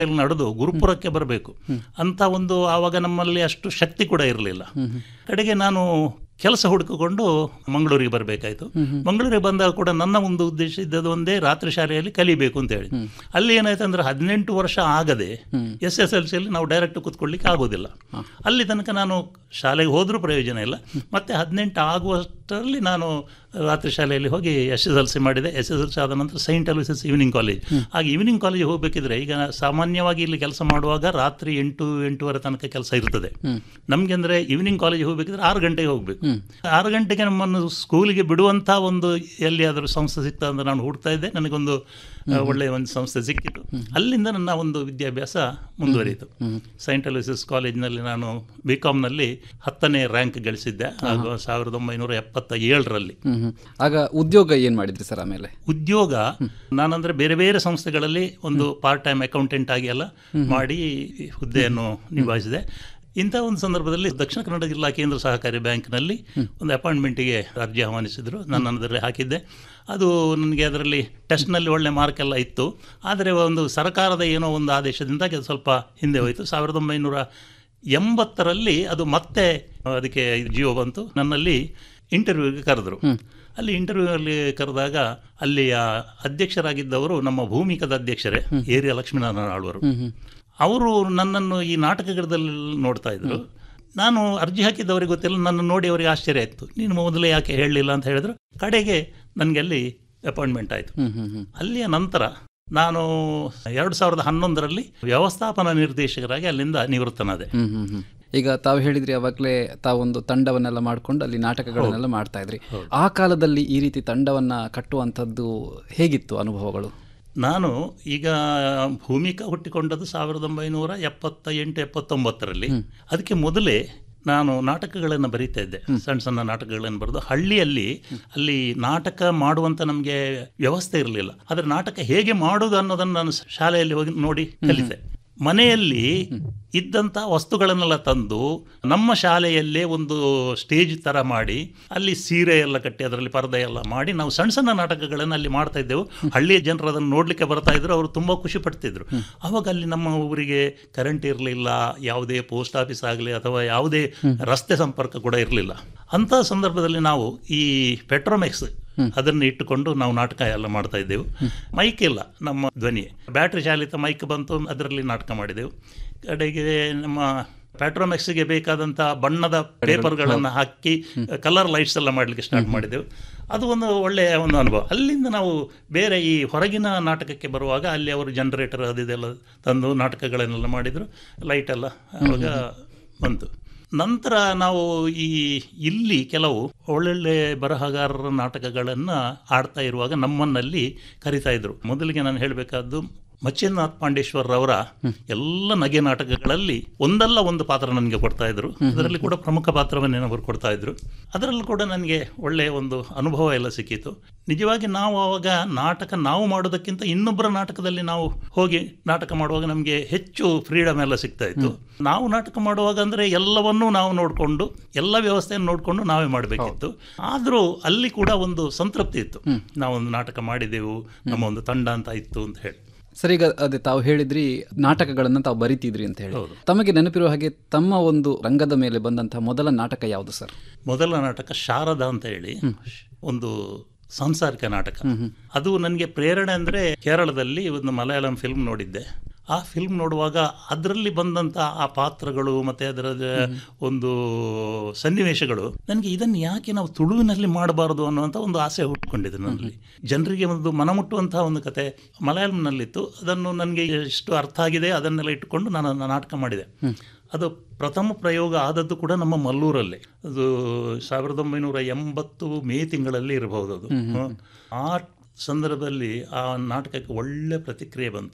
ನಡೆದು ಗುರುಪುರಕ್ಕೆ ಬರಬೇಕು ಅಂತ ಒಂದು ಆವಾಗ ನಮ್ಮಲ್ಲಿ ಅಷ್ಟು ಶಕ್ತಿ ಕೂಡ ಇರಲಿಲ್ಲ ಕಡೆಗೆ ನಾನು ಕೆಲಸ ಹುಡುಕಿಕೊಂಡು ಮಂಗಳೂರಿಗೆ ಬರಬೇಕಾಯ್ತು ಮಂಗಳೂರಿಗೆ ಬಂದಾಗ ಕೂಡ ನನ್ನ ಒಂದು ಉದ್ದೇಶ ಇದ್ದದ್ದು ಒಂದೇ ರಾತ್ರಿ ಶಾಲೆಯಲ್ಲಿ ಕಲಿಬೇಕು ಅಂತ ಹೇಳಿ ಅಲ್ಲಿ ಏನಾಯ್ತು ಅಂದ್ರೆ ಹದಿನೆಂಟು ವರ್ಷ ಆಗದೆ ಎಸ್ ಎಸ್ ಎಲ್ ಸಿಯಲ್ಲಿ ನಾವು ಡೈರೆಕ್ಟ್ ಕೂತ್ಕೊಳ್ಳಿಕ್ಕೆ ಆಗೋದಿಲ್ಲ ಅಲ್ಲಿ ತನಕ ನಾನು ಶಾಲೆಗೆ ಹೋದರೂ ಪ್ರಯೋಜನ ಇಲ್ಲ ಮತ್ತೆ ಹದಿನೆಂಟು ಆಗುವಷ್ಟರಲ್ಲಿ ನಾನು ರಾತ್ರಿ ಶಾಲೆಯಲ್ಲಿ ಹೋಗಿ ಎಸ್ ಎಸ್ ಎಲ್ ಸಿ ಮಾಡಿದೆ ಎಸ್ ಎಸ್ ಎಲ್ ಸಿ ಆದ ನಂತರ ಸೈಂಟ್ ಅಲೋಸಿಸ್ ಈವ್ನಿಂಗ್ ಕಾಲೇಜ್ ಆಗ ಈವ್ನಿಂಗ್ ಕಾಲೇಜ್ ಹೋಗಬೇಕಿದ್ರೆ ಈಗ ಸಾಮಾನ್ಯವಾಗಿ ಇಲ್ಲಿ ಕೆಲಸ ಮಾಡುವಾಗ ರಾತ್ರಿ ಎಂಟು ಎಂಟೂವರೆ ತನಕ ಕೆಲಸ ಇರ್ತದೆ ನಮಗೆ ಅಂದರೆ ಈವ್ನಿಂಗ್ ಕಾಲೇಜ್ ಹೋಗಬೇಕಿದ್ರೆ ಆರು ಗಂಟೆಗೆ ಹೋಗಬೇಕು ಆರು ಗಂಟೆಗೆ ನಮ್ಮನ್ನು ಸ್ಕೂಲಿಗೆ ಬಿಡುವಂಥ ಒಂದು ಎಲ್ಲಿಯಾದರೂ ಸಂಸ್ಥೆ ಸಿಗ್ತಾ ಅಂತ ನಾನು ಹುಡ್ತಾ ಇದ್ದೆ ನನಗೊಂದು ಆ, ಒಳ್ಳೆಯ ಒಂದು ಸಂಸ್ಥೆ ಸಿಕ್ಕಿತು ಅಲ್ಲಿಂದ ನನ್ನ ಒಂದು ವಿದ್ಯಾಭ್ಯಾಸ ಮುಂದುವರಿಯಿತು ಸೈಂಟ್ ಅಲೋಸಿಸ್ ಕಾಲೇಜಿನಲ್ಲಿ ನಾನು ಬಿ ಕಾಮ್ನಲ್ಲಿ ಹತ್ತನೇ ರ್ಯಾಂಕ್ ಗಳಿಸಿದ್ದೆ ಆಗ ಸಾವಿರದ ಒಂಬೈನೂರ ಎಪ್ಪತ್ತ ಏಳರಲ್ಲಿ ಹ್ಮ್ ಹ್ಮ್. ಆಗ ಉದ್ಯೋಗ ಏನ್ ಮಾಡಿದ್ರಿ ಸರ್ ಆಮೇಲೆ ಉದ್ಯೋಗ ನಾನಂದ್ರೆ ಬೇರೆ ಬೇರೆ ಸಂಸ್ಥೆಗಳಲ್ಲಿ ಒಂದು ಪಾರ್ಟ್ ಟೈಮ್ ಅಕೌಂಟೆಂಟ್ ಆಗಿ ಎಲ್ಲ ಮಾಡಿ ಹುದ್ದೆಯನ್ನು ನಿಭಾಯಿಸಿದೆ ಇಂಥ ಒಂದು ಸಂದರ್ಭದಲ್ಲಿ ದಕ್ಷಿಣ ಕನ್ನಡ ಜಿಲ್ಲಾ ಕೇಂದ್ರ ಸಹಕಾರಿ ಬ್ಯಾಂಕ್ನಲ್ಲಿ ಒಂದು ಅಪಾಯಿಂಟ್ಮೆಂಟಿಗೆ ಅರ್ಜಿ ಆಹ್ವಾನಿಸಿದರು ನಾನು ಅದರಲ್ಲಿ ಹಾಕಿದ್ದೆ ಅದು ನನಗೆ ಅದರಲ್ಲಿ ಟೆಸ್ಟ್ನಲ್ಲಿ ಒಳ್ಳೆ ಮಾರ್ಕ್ ಎಲ್ಲ ಇತ್ತು ಆದರೆ ಒಂದು ಸರ್ಕಾರದ ಏನೋ ಒಂದು ಆದೇಶದಿಂದ ಅದು ಸ್ವಲ್ಪ ಹಿಂದೆ ಹೋಯಿತು ಸಾವಿರದ ಒಂಬೈನೂರ ಎಂಬತ್ತರಲ್ಲಿ ಅದು ಮತ್ತೆ ಅದಕ್ಕೆ ಜಿಯೋ ಬಂತು ನನ್ನಲ್ಲಿ ಇಂಟರ್ವ್ಯೂಗೆ ಕರೆದರು ಅಲ್ಲಿ ಇಂಟರ್ವ್ಯೂನಲ್ಲಿ ಕರೆದಾಗ ಅಲ್ಲಿಯ ಅಧ್ಯಕ್ಷರಾಗಿದ್ದವರು ನಮ್ಮ ಭೂಮಿಕದ ಅಧ್ಯಕ್ಷರೇ ಏರಿಯ ಲಕ್ಷ್ಮೀನಾರಾಯಣ ಆಳ್ವರು ಅವರು ನನ್ನನ್ನು ಈ ನಾಟಕಗಳಲ್ಲಿ ನೋಡ್ತಾ ಇದ್ರು ನಾನು ಅರ್ಜಿ ಹಾಕಿದ್ದವರಿಗೆ ಗೊತ್ತಿಲ್ಲ ನನ್ನ ನೋಡಿ ಅವರಿಗೆ ಆಶ್ಚರ್ಯ ಆಯಿತು ನೀನು ಮೊದಲೇ ಯಾಕೆ ಹೇಳಲಿಲ್ಲ ಅಂತ ಹೇಳಿದ್ರು ಕಡೆಗೆ ನನಗೆ ಅಲ್ಲಿ ಅಪಾಯಿಂಟ್ಮೆಂಟ್ ಆಯಿತು ಹ್ಮ್ ಹ್ಮ್ ಹ್ಮ್ ಅಲ್ಲಿಯ ನಂತರ ನಾನು ಎರಡು ಸಾವಿರದ ಹನ್ನೊಂದರಲ್ಲಿ ವ್ಯವಸ್ಥಾಪನಾ ನಿರ್ದೇಶಕರಾಗಿ ಅಲ್ಲಿಂದ ನಿವೃತ್ತನಾದೆ ಹ್ಮ್ ಹ್ಮ್ ಹ್ಮ್. ಈಗ ತಾವು ಹೇಳಿದ್ರಿ ಅವಾಗಲೇ ತಾವೊಂದು ತಂಡವನ್ನೆಲ್ಲ ಮಾಡ್ಕೊಂಡು ಅಲ್ಲಿ ನಾಟಕಗಳನ್ನೆಲ್ಲ ಮಾಡ್ತಾ ಇದ್ರಿ ಆ ಕಾಲದಲ್ಲಿ ಈ ರೀತಿ ತಂಡವನ್ನ ಕಟ್ಟುವಂಥದ್ದು ಹೇಗಿತ್ತು ಅನುಭವಗಳು ನಾನು ಈಗ ಭೂಮಿಕಾ ಹುಟ್ಟಿಕೊಂಡದ್ದು ಸಾವಿರದ ಒಂಬೈನೂರ ಎಪ್ಪತ್ತ ಎಂಟು ಎಪ್ಪತ್ತೊಂಬತ್ತರಲ್ಲಿ ಅದಕ್ಕೆ ಮೊದಲೇ ನಾನು ನಾಟಕಗಳನ್ನು ಬರೀತಾ ಇದ್ದೆ ಸಣ್ಣ ಸಣ್ಣ ನಾಟಕಗಳನ್ನು ಬರೆದು ಹಳ್ಳಿಯಲ್ಲಿ ಅಲ್ಲಿ ನಾಟಕ ಮಾಡುವಂತ ನಮಗೆ ವ್ಯವಸ್ಥೆ ಇರಲಿಲ್ಲ ಆದರೆ ನಾಟಕ ಹೇಗೆ ಮಾಡುವುದು ಅನ್ನೋದನ್ನು ನಾನು ಶಾಲೆಯಲ್ಲಿ ಹೋಗಿ ನೋಡಿ ಕಲಿತೆ ಮನೆಯಲ್ಲಿ ಇದ್ದಂಥ ವಸ್ತುಗಳನ್ನೆಲ್ಲ ತಂದು ನಮ್ಮ ಶಾಲೆಯಲ್ಲೇ ಒಂದು ಸ್ಟೇಜ್ ಥರ ಮಾಡಿ ಅಲ್ಲಿ ಸೀರೆ ಎಲ್ಲ ಕಟ್ಟಿ ಅದರಲ್ಲಿ ಪರದೆ ಎಲ್ಲ ಮಾಡಿ ನಾವು ಸಣ್ಣ ಸಣ್ಣ ನಾಟಕಗಳನ್ನು ಅಲ್ಲಿ ಮಾಡ್ತಾ ಇದ್ದೆವು ಹಳ್ಳಿಯ ಜನರು ಅದನ್ನು ನೋಡಲಿಕ್ಕೆ ಬರ್ತಾ ಇದ್ರು ಅವರು ತುಂಬ ಖುಷಿ ಪಡ್ತಿದ್ರು ಅವಾಗ ಅಲ್ಲಿ ನಮ್ಮ ಊರಿಗೆ ಕರೆಂಟ್ ಇರಲಿಲ್ಲ ಯಾವುದೇ ಪೋಸ್ಟ್ ಆಫೀಸ್ ಆಗಲಿ ಅಥವಾ ಯಾವುದೇ ರಸ್ತೆ ಸಂಪರ್ಕ ಕೂಡ ಇರಲಿಲ್ಲ ಅಂಥ ಸಂದರ್ಭದಲ್ಲಿ ನಾವು ಈ ಪೆಟ್ರೋಮೆಕ್ಸ್ ಅದನ್ನು ಇಟ್ಟುಕೊಂಡು ನಾವು ನಾಟಕ ಎಲ್ಲ ಮಾಡ್ತಾ ಇದ್ದೆವು ಮೈಕ್ ಇಲ್ಲ ನಮ್ಮ ಧ್ವನಿ ಬ್ಯಾಟ್ರಿ ಚಾಲಿತ ಮೈಕ್ ಬಂತು ಅದರಲ್ಲಿ ನಾಟಕ ಮಾಡಿದೆವು ಕಡೆಗೆ ನಮ್ಮ ಪ್ಯಾಟ್ರೋಮೆಕ್ಸ್ಗೆ ಬೇಕಾದಂಥ ಬಣ್ಣದ ಪೇಪರ್ಗಳನ್ನು ಹಾಕಿ ಕಲರ್ ಲೈಟ್ಸ್ ಎಲ್ಲ ಮಾಡಲಿಕ್ಕೆ ಸ್ಟಾರ್ಟ್ ಮಾಡಿದೆವು ಅದು ಒಂದು ಒಳ್ಳೆಯ ಒಂದು ಅನುಭವ ಅಲ್ಲಿಂದ ನಾವು ಬೇರೆ ಈ ಹೊರಗಿನ ನಾಟಕಕ್ಕೆ ಬರುವಾಗ ಅಲ್ಲಿ ಅವರು ಜನರೇಟರ್ ಅದು ಇದೆಲ್ಲ ತಂದು ನಾಟಕಗಳನ್ನೆಲ್ಲ ಮಾಡಿದರು ಲೈಟ್ ಎಲ್ಲ ಆವಾಗ ಬಂತು ನಂತರ ನಾವು ಈ ಇಲ್ಲಿ ಕೆಲವು ಒಳ್ಳೊಳ್ಳೆ ಬರಹಗಾರರ ನಾಟಕಗಳನ್ನು ಆಡ್ತಾ ಇರುವಾಗ ನಮ್ಮನ್ನಲ್ಲಿ ಕರಿತಾ ಇದ್ರು ಮೊದಲಿಗೆ ನಾನು ಹೇಳಬೇಕಾದ್ದು ಮಚ್ಚೇಂದ್ರನಾಥ್ ಪಾಂಡೇಶ್ವರರವರ ಎಲ್ಲ ನಗೆ ನಾಟಕಗಳಲ್ಲಿ ಒಂದಲ್ಲ ಒಂದು ಪಾತ್ರ ನನಗೆ ಕೊಡ್ತಾ ಇದ್ರು ಅದರಲ್ಲಿ ಕೂಡ ಪ್ರಮುಖ ಪಾತ್ರವನ್ನೇ ಅವರು ಕೊಡ್ತಾ ಇದ್ರು ಅದರಲ್ಲೂ ಕೂಡ ನನಗೆ ಒಳ್ಳೆಯ ಒಂದು ಅನುಭವ ಎಲ್ಲ ಸಿಕ್ಕಿತು ನಿಜವಾಗಿ ನಾವು ಅವಾಗ ನಾಟಕ ನಾವು ಮಾಡೋದಕ್ಕಿಂತ ಇನ್ನೊಬ್ಬರ ನಾಟಕದಲ್ಲಿ ನಾವು ಹೋಗಿ ನಾಟಕ ಮಾಡುವಾಗ ನಮಗೆ ಹೆಚ್ಚು ಫ್ರೀಡಮ್ ಎಲ್ಲ ಸಿಗ್ತಾ ಇತ್ತು ನಾವು ನಾಟಕ ಮಾಡುವಾಗ ಅಂದರೆ ಎಲ್ಲವನ್ನೂ ನಾವು ನೋಡಿಕೊಂಡು ಎಲ್ಲ ವ್ಯವಸ್ಥೆಯನ್ನು ನೋಡಿಕೊಂಡು ನಾವೇ ಮಾಡಬೇಕಿತ್ತು ಆದರೂ ಅಲ್ಲಿ ಕೂಡ ಒಂದು ಸಂತೃಪ್ತಿ ಇತ್ತು ನಾವೊಂದು ನಾಟಕ ಮಾಡಿದೆವು ನಮ್ಮ ಒಂದು ತಂಡ ಅಂತ ಇತ್ತು ಅಂತ ಹೇಳಿ ಸರ್ ಈಗ ಅದೇ ತಾವು ಹೇಳಿದ್ರಿ ನಾಟಕಗಳನ್ನ ತಾವು ಬರಿತಿದ್ರಿ ಅಂತ ಹೇಳಿ ಹೌದು. ತಮಗೆ ನೆನಪಿರುವ ಹಾಗೆ ತಮ್ಮ ಒಂದು ರಂಗದ ಮೇಲೆ ಬಂದಂತಹ ಮೊದಲ ನಾಟಕ ಯಾವುದು ಸರ್ ಮೊದಲ ನಾಟಕ ಶಾರದಾ ಅಂತ ಹೇಳಿ ಒಂದು ಸಾಂಸಾರಿಕ ನಾಟಕ ಅದು ನನಗೆ ಪ್ರೇರಣೆ ಅಂದರೆ ಕೇರಳದಲ್ಲಿ ಒಂದು ಮಲಯಾಳಂ ಫಿಲ್ಮ್ ನೋಡಿದ್ದೆ ಆ ಫಿಲ್ಮ್ ನೋಡುವಾಗ ಅದರಲ್ಲಿ ಬಂದಂಥ ಆ ಪಾತ್ರಗಳು ಮತ್ತು ಅದರ ಒಂದು ಸನ್ನಿವೇಶಗಳು ನನಗೆ ಇದನ್ನು ಯಾಕೆ ನಾವು ತುಳುವಿನಲ್ಲಿ ಮಾಡಬಾರದು ಅನ್ನುವಂಥ ಒಂದು ಆಸೆ ಹುಟ್ಕೊಂಡಿದೆ ನನ್ನಲ್ಲಿ ಜನರಿಗೆ ಒಂದು ಮನಮುಟ್ಟುವಂತಹ ಒಂದು ಕತೆ ಮಲಯಾಳಂನಲ್ಲಿತ್ತು ಅದನ್ನು ನನಗೆ ಎಷ್ಟು ಅರ್ಥ ಆಗಿದೆ ಅದನ್ನೆಲ್ಲ ಇಟ್ಟುಕೊಂಡು ನಾನು ಅದನ್ನ ನಾಟಕ ಮಾಡಿದೆ ಅದು ಪ್ರಥಮ ಪ್ರಯೋಗ ಆದದ್ದು ಕೂಡ ನಮ್ಮ ಮಲ್ಲೂರಲ್ಲಿ ಅದು ಸಾವಿರದ ಒಂಬೈನೂರ ಎಂಬತ್ತು ಮೇ ತಿಂಗಳಲ್ಲಿ ಇರಬಹುದು ಅದು ಹ್ಮ್. ಆ ಸಂದರ್ಭದಲ್ಲಿ ಆ ನಾಟಕಕ್ಕೆ ಒಳ್ಳೆ ಪ್ರತಿಕ್ರಿಯೆ ಬಂತು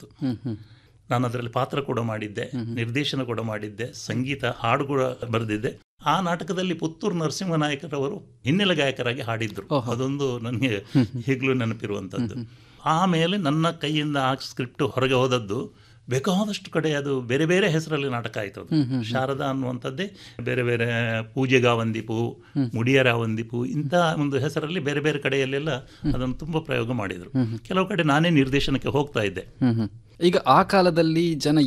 ನಾನು ಅದರಲ್ಲಿ ಪಾತ್ರ ಕೂಡ ಮಾಡಿದ್ದೆ ನಿರ್ದೇಶನ ಕೂಡ ಮಾಡಿದ್ದೆ ಸಂಗೀತ ಹಾಡು ಕೂಡ ಬರೆದಿದ್ದೆ ಆ ನಾಟಕದಲ್ಲಿ ಪುತ್ತೂರು ನರಸಿಂಹನಾಯಕರವರು ಹಿನ್ನೆಲೆ ಗಾಯಕರಾಗಿ ಹಾಡಿದ್ರು ಅದೊಂದು ನನಗೆ ಈಗಲೂ ನೆನಪಿರುವಂಥದ್ದು ಆಮೇಲೆ ನನ್ನ ಕೈಯಿಂದ ಆ ಸ್ಕ್ರಿಪ್ಟ್ ಹೊರಗೆ ಹೋದದ್ದು ಬೇಕಾದಷ್ಟು ಕಡೆ ಅದು ಬೇರೆ ಬೇರೆ ಹೆಸರಲ್ಲಿ ನಾಟಕ ಆಯಿತು ಅದು ಶಾರದಾ ಅನ್ನುವಂಥದ್ದೇ ಬೇರೆ ಬೇರೆ ಪೂಜೆಗಾವಂದಿಪು ಮುಡಿಯರಾವಂದಿಪು ಇಂಥ ಒಂದು ಹೆಸರಲ್ಲಿ ಬೇರೆ ಬೇರೆ ಕಡೆಯಲ್ಲೆಲ್ಲ ಅದನ್ನು ತುಂಬ ಪ್ರಯೋಗ ಮಾಡಿದರು ಕೆಲವು ಕಡೆ ನಾನೇ ನಿರ್ದೇಶನಕ್ಕೆ ಹೋಗ್ತಾ ಇದ್ದೆ ಈಗ ಆ ಕಾಲದಲ್ಲಿ ಜನ